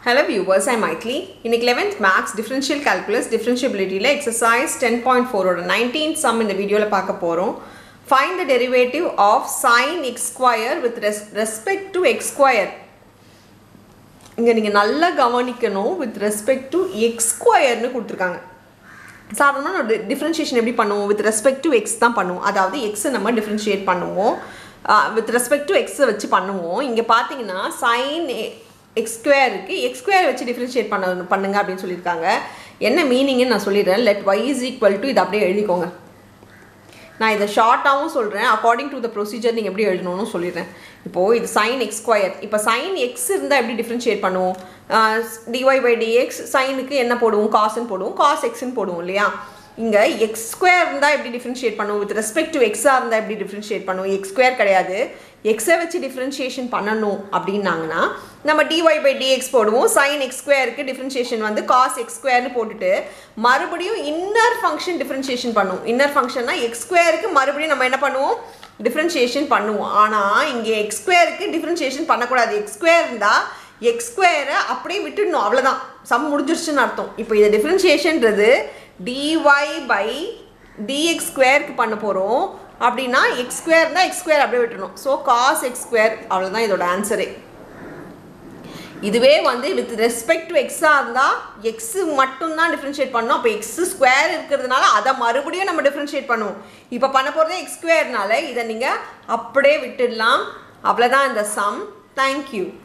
hello viewers I மைக்லி இன்னைக்கு eleventh maths differential calculus டிஃபரன்ஷியபிலிட்டியில் எக்ஸசைஸ் டென் பாயிண்ட் ஃபோரோட நைன்டீன் சம் இந்த வீடியோவில் பார்க்க போகிறோம் find the derivative of sine X square with res respect to X square இங்கே நீங்கள் நல்லா கவனிக்கணும் வித் ரெஸ்பெக்ட் டு எக்ஸ் ஸ்கொயர்னு கொடுத்துருக்காங்க சாதாரணமாக ஒரு டிஃப்ரென்ஷியேஷன் எப்படி பண்ணுவோம் வித் ரெஸ்பெக்ட் டு எக்ஸ் தான் பண்ணுவோம் அதாவது எக்ஸை நம்ம டிஃப்ரென்ஷியேட் பண்ணுவோம் வித் ரெஸ்பெக்ட் டு எக்ஸை வச்சு பண்ணுவோம் இங்கே பார்த்தீங்கன்னா சைன் எக்ஸ் ஸ்கொயருக்கு எக்ஸ் ஸ்கொயர் வச்சு டிஃப்ரென்ஷியேட் பண்ண பண்ணுங்க அப்படின்னு சொல்லியிருக்காங்க என்ன மீனிங்னு நான் சொல்லிடுறேன் let y is equal to இது அப்படியே எழுதிக்கோங்க நான் இதை ஷார்ட்டாகவும் சொல்கிறேன் அக்கார்டிங் டு த ப்ரொசீஜர் நீங்கள் எப்படி எழுதணும்னு சொல்லிடுறேன் இப்போது இது சைன் எக்ஸ் ஸ்கொயர் இப்போ சைன் எக்ஸ் இருந்தால் எப்படி டிஃப்ரென்ஷியேட் பண்ணுவோம் டிஒய் பை டிஎக்ஸ் சைனுக்கு என்ன போடுவோம் காசுன்னு போடுவோம் காஸ் எக்ஸ்ன்னு போடுவோம் இல்லையா இங்கே எக்ஸ் ஸ்கொயர் இருந்தால் எப்படி டிஃப்ரென்ஷியேட் பண்ணுவோம் வித் ரெஸ்பெக்ட் டு எக்ஸாக இருந்தால் எப்படி டிஃப்ரென்ஷியேட் பண்ணுவோம் எக்ஸ் ஸ்கொயர் கிடையாது எக்ஸை வச்சு டிஃப்ரென்ஷியேஷன் பண்ணணும் அப்படின்னாங்கன்னா நம்ம டிஒய் பை டிஎக்ஸ் போடுவோம் சைன் எக்ஸ் ஸ்கொயருக்கு டிஃப்ரென்ஷியேஷன் வந்து காஸ் எக்ஸ் ஸ்கொயர்னு போட்டுட்டு மறுபடியும் இன்னர் ஃபங்க்ஷன் டிஃப்ரென்ஷியேஷன் பண்ணுவோம் இன்னர் ஃபங்க்ஷன்னா எக்ஸ் ஸ்கொயருக்கு மறுபடியும் நம்ம என்ன பண்ணுவோம் டிஃப்ரென்ஷியேஷன் பண்ணுவோம் ஆனால் இங்கே எக்ஸ் ஸ்கொயருக்கு டிஃப்ரென்ஷியேஷன் பண்ணக்கூடாது எக்ஸ் ஸ்கொயர் இருந்தால் எக்ஸ் ஸ்கொயரை அப்படியே விட்டுடணும் அவ்வளோதான் சம் முடிஞ்சிருச்சுன்னு அர்த்தம் இப்போ இதை டிஃப்ரென்ஷியேஷன்றது டிஒய் பை டிஎக்ஸ் ஸ்கொயருக்கு பண்ண போகிறோம் அப்படின்னா எக்ஸ் ஸ்கொயர் இருந்தால் எக்ஸ் ஸ்கொயர் அப்படியே விட்டுணும் ஸோ காஸ் எக்ஸ் ஸ்கொயர் அவ்வளோதான் இதோட ஆன்சரே இதுவே வந்து வித் ரெஸ்பெக்ட் டு எக்ஸாக இருந்தால் எக்ஸு மட்டும்தான் டிஃப்ரென்ஷியேட் பண்ணோம் அப்போ எக்ஸ் ஸ்கொயர் இருக்கிறதுனால அதை மறுபடியும் நம்ம டிஃப்ரென்ஷியேட் பண்ணுவோம் இப்போ பண்ண போகிறதே எக்ஸ் ஸ்கொயர்னால இதை நீங்கள் அப்படியே விட்டுடலாம் அவ்வளோதான் இந்த சம் தேங்க்யூ